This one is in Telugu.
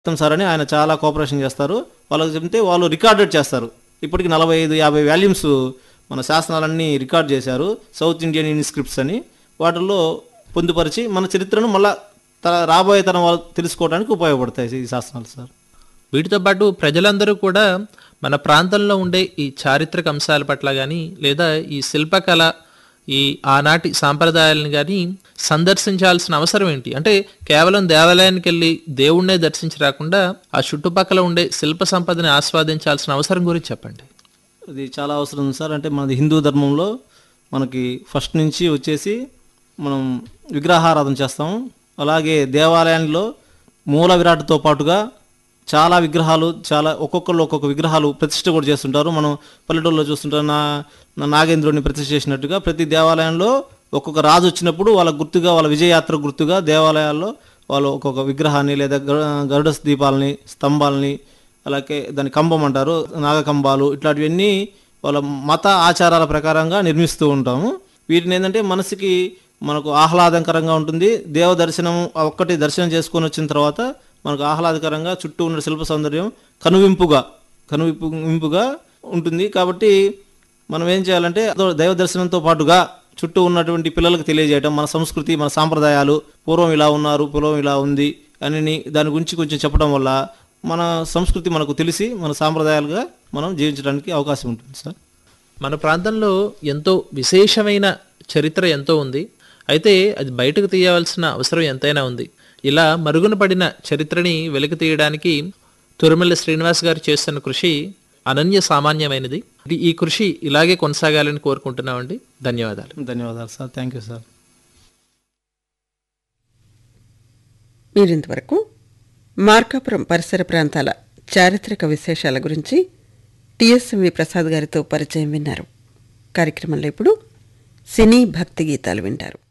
మొత్తం సార్ అని ఆయన చాలా కోఆపరేషన్ చేస్తారు వాళ్ళకి చెప్తే వాళ్ళు రికార్డెడ్ చేస్తారు ఇప్పటికి నలభై ఐదు యాభై వాల్యూమ్స్ మన శాసనాలన్నీ రికార్డ్ చేశారు సౌత్ ఇండియన్ ఇన్స్క్రిప్ట్స్ అని వాటిల్లో పొందుపరిచి మన చరిత్రను మళ్ళా త- రాబోయే తరం వాళ్ళు తెలుసుకోవడానికి ఉపయోగపడతాయి ఈ శాసనాలు సార్ వీటితో పాటు ప్రజలందరూ కూడా మన ప్రాంతంలో ఉండే ఈ చారిత్రక అంశాల పట్ల కానీ లేదా ఈ శిల్పకళ ఈ ఆనాటి సాంప్రదాయాలను కానీ సందర్శించాల్సిన అవసరం ఏంటి అంటే కేవలం దేవాలయానికి వెళ్ళి దేవుణ్ణే దర్శించి రాకుండా ఆ చుట్టుపక్కల ఉండే శిల్ప సంపదని ఆస్వాదించాల్సిన అవసరం గురించి చెప్పండి ఇది చాలా అవసరం ఉంది సార్ అంటే మనది హిందూ ధర్మంలో మనకి ఫస్ట్ నుంచి వచ్చేసి మనం విగ్రహారాధన చేస్తాము అలాగే దేవాలయంలో మూల విరాట్తో పాటుగా చాలా విగ్రహాలు చాలా ఒక్కొక్కళ్ళు ఒక్కొక్క విగ్రహాలు ప్రతిష్ఠ కూడా చేస్తుంటారు మనం పల్లెటూరులో చూస్తుంటాం నా నా నాగేంద్రుడిని ప్రతిష్ఠ చేసినట్టుగా ప్రతి దేవాలయంలో ఒక్కొక్క రాజు వచ్చినప్పుడు వాళ్ళ గుర్తుగా వాళ్ళ విజయయాత్ర గుర్తుగా దేవాలయాల్లో వాళ్ళు ఒక్కొక్క విగ్రహాన్ని లేదా గ- గరుడ దీపాలని స్తంభాలని అలాగే దాని కంబం అంటారు నాగకంబాలు ఇట్లాంటివన్నీ వాళ్ళ మత ఆచారాల ప్రకారంగా నిర్మిస్తూ ఉంటాము వీటిని ఏంటంటే మనసుకి మనకు ఆహ్లాదకరంగా ఉంటుంది దేవ దర్శనం ఆ ఒక్కటి దర్శనం చేసుకొని వచ్చిన తర్వాత మనకు ఆహ్లాదకరంగా చుట్టూ ఉన్న శిల్ప సౌందర్యం కనువింపుగా కనువింపు వింపుగా ఉంటుంది కాబట్టి మనం ఏం చేయాలంటే అదో దైవ దర్శనంతో పాటుగా చుట్టూ ఉన్నటువంటి పిల్లలకు తెలియజేయటం మన సంస్కృతి మన సాంప్రదాయాలు పూర్వం ఇలా ఉన్నారు పూర్వం ఇలా ఉంది అని దాని గురించి కొంచెం చెప్పడం వల్ల మన సంస్కృతి మనకు తెలిసి మన సాంప్రదాయాలుగా మనం జీవించడానికి అవకాశం ఉంటుంది సార్ మన ప్రాంతంలో ఎంతో విశేషమైన చరిత్ర ఎంతో ఉంది అయితే అది బయటకు తీయవలసిన అవసరం ఎంతైనా ఉంది ఇలా మరుగున పడిన చరిత్రని వెలికి తీయడానికి తురుమల శ్రీనివాస్ గారు చేస్తున్న కృషి అనన్య సామాన్యమైనది ఇది- ఈ కృషి ఇలాగే కొనసాగాలని కోరుకుంటున్నామండి ధన్యవాదాలు ధన్యవాదాలు సార్ థ్యాంక్ యూ సార్ మీరింతవరకు మార్కాపురం పరిసర ప్రాంతాల చారిత్రక విశేషాల గురించి టిఎస్ఎంవి ప్రసాద్ గారితో పరిచయం విన్నారు కార్యక్రమంలో ఇప్పుడు సినీ భక్తి గీతాలు వింటారు